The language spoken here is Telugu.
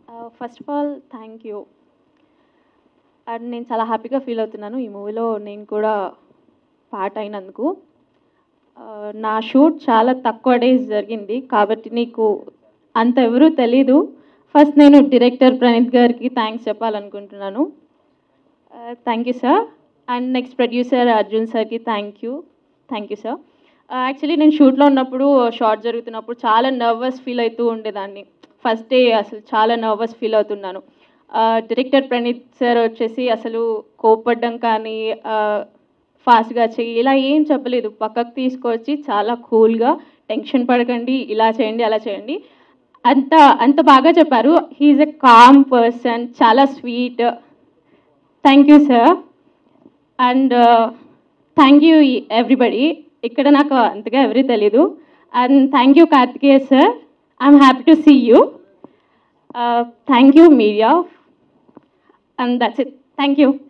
first of all thank you and నేను చాలా హ్యాపీగా ఫీల్ అవుతున్నాను ఈ మూవీలో నేను కూడా పార్ట్ అయినందుకు ఆ, నా షూట్ చాలా తక్కువ డేస్ జరిగింది కాబట్టి నీకు అంత ఎవరూ తెలీదు ఫస్ట్ నేను డైరెక్టర్ ప్రణీత్ గారికి థ్యాంక్స్ చెప్పాలనుకుంటున్నాను thank you sir and next producer Arjun సార్కి thank you thank you sir actually నేను షూట్లో ఉన్నప్పుడు షార్ట్ జరుగుతున్నప్పుడు చాలా నర్వస్ ఫీల్ అవుతూ ఉండేదాన్ని ఫస్ట్ డే అసలు చాలా నర్వస్ ఫీల్ అవుతున్నాను డైరెక్టర్ ప్రణీత్ సార్ వచ్చేసి అసలు కోపడ్డం కానీ ఫాస్ట్గా చెయ్యి ఇలా ఏం చెప్పలేదు పక్కకు తీసుకొచ్చి చాలా కూల్గా టెన్షన్ పడకండి ఇలా చేయండి అలా చేయండి అంత అంత బాగా చెప్పారు హీఈస్ ఎ కామ్ పర్సన్ చాలా sweet thank you sir and thank you everybody ఇక్కడ నాకు అంతగా ఎవరీ తెలీదు and thank you Karthikeya sir I'm happy to see you thank you media and that's it thank you